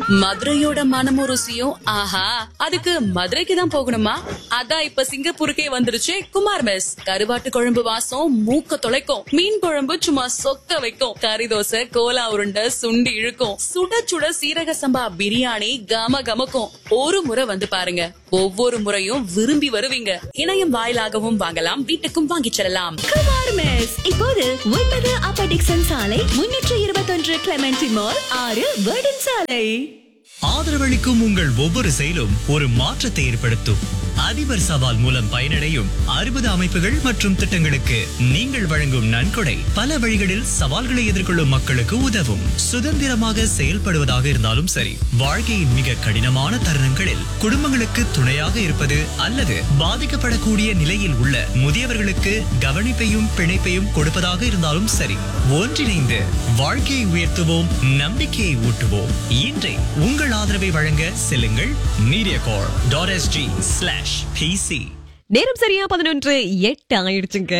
மதுரையோட மனமும் ருசியும் ஆஹா அதுக்கு மதுரைக்கு தான் போகணுமா அதான் இப்ப சிங்கப்பூருக்கே வந்துருச்சு குமார் மெஸ் கருவாட்டு குழம்பு வாசம் மூக்க தொலைக்கும் மீன் குழம்பு சும்மா சொக்க வைக்கும் கறி தோசை கோலா உருண்டை சுண்டி இழுக்கும் சுட சுட சீரக சம்பா பிரியாணி கம கமக்கும் ஒரு முறை வந்து பாருங்க ஒவ்வொரு முறையும் விரும்பி வருவீங்க இணையம் வாயிலாகவும் வாங்கலாம் வீட்டுக்கும் வாங்கிச் செல்லலாம் குமார் மெஸ் இப்போது ஒன்பது அப்பர் டிக்சன் சாலை முன்னூற்று இருபத்தொன்று கிளமெண்டி மால் ஆறு வேர்டன் சாலை ஆதரவளிக்கும் உங்கள் ஒவ்வொரு செயலும் ஒரு மாற்றத்தை ஏற்படுத்தும் அதிபர் சவால் மூலம் பயனடையும் அறுபது அமைப்புகள் மற்றும் திட்டங்களுக்கு நீங்கள் வழங்கும் நன்கொடை பல வழிகளில் சவால்களை எதிர்கொள்ளும் மக்களுக்கு உதவும் சுதந்திரமாக செயல்படுவதாக இருந்தாலும் சரி வாழ்க்கையின் மிக கடினமான தருணங்களில் குடும்பங்களுக்கு துணையாக இருப்பது அல்லது பாதிக்கப்படக்கூடிய நிலையில் உள்ள முதியவர்களுக்கு கவனிப்பையும் பிணைப்பையும் கொடுப்பதாக இருந்தாலும் சரி ஒன்றிணைந்து வாழ்க்கையை உயர்த்துவோம் நம்பிக்கையை ஊட்டுவோம் இன்றை உங்கள் ஆதரவை வழங்க செல்லுங்கள் Mediacorp dot SG slash PC நேரம் சரியா பதினொன்று எட்டு ஆயிடுச்சுங்க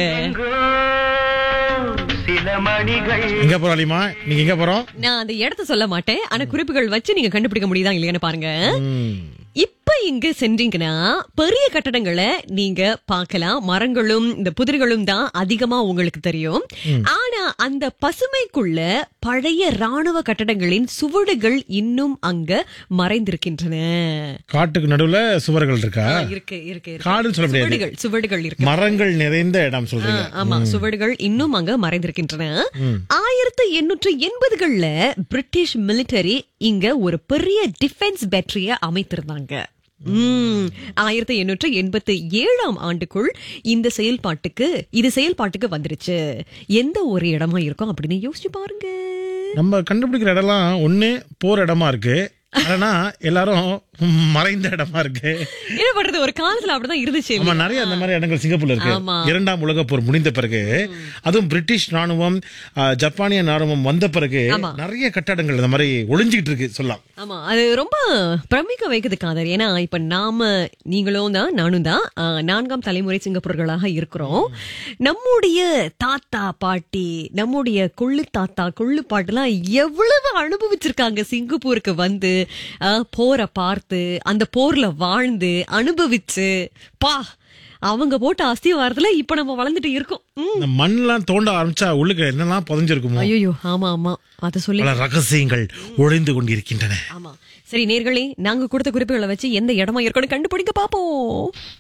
சில மணிகள் எங்க போறோம் அலிமா நீங்க எங்க போறோம் நான் அந்த இடத்த சொல்ல மாட்டேன் ஆனா குறிப்புகள் வச்சு நீங்க கண்டுபிடிக்க முடியுதா இல்லையான்னு பாருங்க இப்ப இங்க சென்றீங்கன்னா பெரிய கட்டடங்களை நீங்க பார்க்கலாம் மரங்களும் இந்த புதிர்களும் தான் அதிகமா உங்களுக்கு தெரியும் ஆனா அந்த பசுமைக்குள்ள பழைய ராணுவ கட்டடங்களின் சுவடுகள் இன்னும் அங்க மறைந்திருக்கின்றன காட்டுக்கு நடுவுல சுவர்கள் இருக்கா ஆ, இருக்கு இருக்கு இருக்கு. காடுன்னு சொல்ல முடியாது. சுவடுகள் சுவடுகள் இருக்கு மரங்கள் நிறைந்த இடம் சொல்றீங்க ஆ, ஆமா சுவடுகள் இன்னும் அங்க மறைந்திருக்கின்றன ஆயிரத்தி எண்ணூற்று எண்பதுகள்ல பிரிட்டிஷ் மிலிட்டரி இங்க ஒரு பெரிய டிஃபென்ஸ் பேட்டரிய அமைத்திருந்தாங்க உம், ஆயிரத்தி எண்ணூற்று எண்பத்தி ஏழாம் ஆண்டுக்குள் இந்த செயல்பாட்டுக்கு இது செயல்பாட்டுக்கு வந்துருச்சு எந்த ஒரு இடமா இருக்கும் அப்படின்னு யோசிச்சு பாருங்க நம்ம கண்டுபிடிக்கிற இடம்லாம் ஒண்ணு போற இடமா இருக்கு ஆனா எல்லாரும் மறைந்த இடமா இருக்கு என்ன பண்றது ஒரு காலத்துல அப்படிதான் இருந்துச்சு ஆமா நிறைய அந்த மாதிரி இடங்கள் சிங்கப்பூர்ல இருக்கு ஆமா. இரண்டாம் உலக போர் முடிந்த பிறகு அதுவும் பிரிட்டிஷ் ராணுவம் ஆ, ஜப்பானிய ராணுவம் வந்த பிறகு ஆமா. நிறைய கட்டடங்கள் இந்த மாதிரி ஒளிஞ்சுகிட்டு இருக்கு சொல்லலாம் ஆமா அது ரொம்ப பிரமிக்க வைக்குது காதர் ஏன்னா இப்ப நாம நீங்களும் தான் நானும் தான் ஆ, நான்காம் தலைமுறை சிங்கப்பூர்களாக இருக்கிறோம் நம்முடைய தாத்தா பாட்டி நம்முடைய கொள்ளு தாத்தா கொள்ளு பாட்டுலாம் எவ்வளவு அனுபவிச்சிருக்காங்க சிங்கப்பூருக்கு வந்து ஆ, போரை பார்த்து அந்த போர்ல வாழ்ந்து அனுபவிச்சு பா அவங்க போட்ட அஸ்திவாரத்துல இப்ப நம்ம வளர்ந்துட்டு இருக்கோம் ம். இந்த மண்ணெல்லாம் தோண்ட ஆரம்பிச்சா உள்ளுக்கு என்னெல்லாம் புதைஞ்சிருக்குமோ ஐயோ ஆமா ஆமா அத சொல்லி பல ரகசியங்கள் ஒளிந்து கொண்டிருக்கின்றன ஆமா சரி நேர்களே நாங்க கொடுத்த குறிப்புகளை வச்சு எந்த இடமா இருக்கணும் கண்டுபிடிக்க பாப்போம்